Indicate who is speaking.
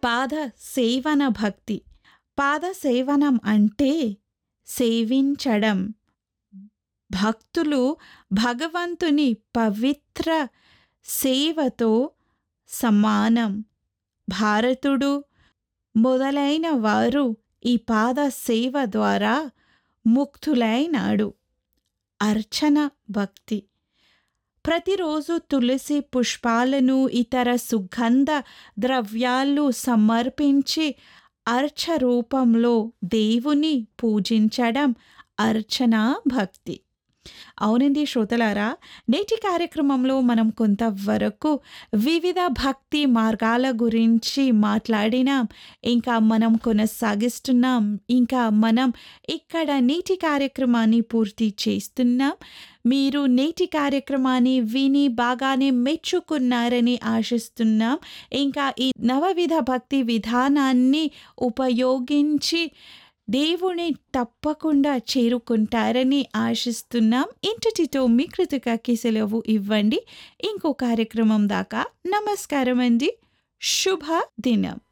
Speaker 1: పాద సేవన భక్తి పాద సేవనం అంటే సేవించడం భక్తులు భగవంతుని పవిత్ర సేవతో సమానం భారతుడు మొదలైన వారు ఈ పాద సేవ ద్వారా ముక్తులైనాడు అర్చన భక్తి ప్రతిరోజు తులసి పుష్పాలను ఇతర సుగంధ ద్రవ్యాలు సమర్పించి అర్చ రూపంలో దేవుని పూజించడం అర్చన భక్తి అవునండి శ్రోతలారా నేటి కార్యక్రమంలో మనం కొంతవరకు వివిధ భక్తి మార్గాల గురించి మాట్లాడినాం ఇంకా మనం కొనసాగిస్తున్నాం ఇంకా మనం ఇక్కడ నేటి కార్యక్రమాన్ని పూర్తి చేస్తున్నాం మీరు నేటి కార్యక్రమాన్ని విని బాగానే మెచ్చుకున్నారని ఆశిస్తున్నాం ఇంకా ఈ నవవిధ భక్తి విధానాన్ని ఉపయోగించి దేవుని తప్పకుండా చేరుకుంటారని ఆశిస్తున్నాం ఇంతటితో మీ కృతికకి సెలవు ఇవ్వండి ఇంకో కార్యక్రమం దాకా నమస్కారం అండి శుభ దినం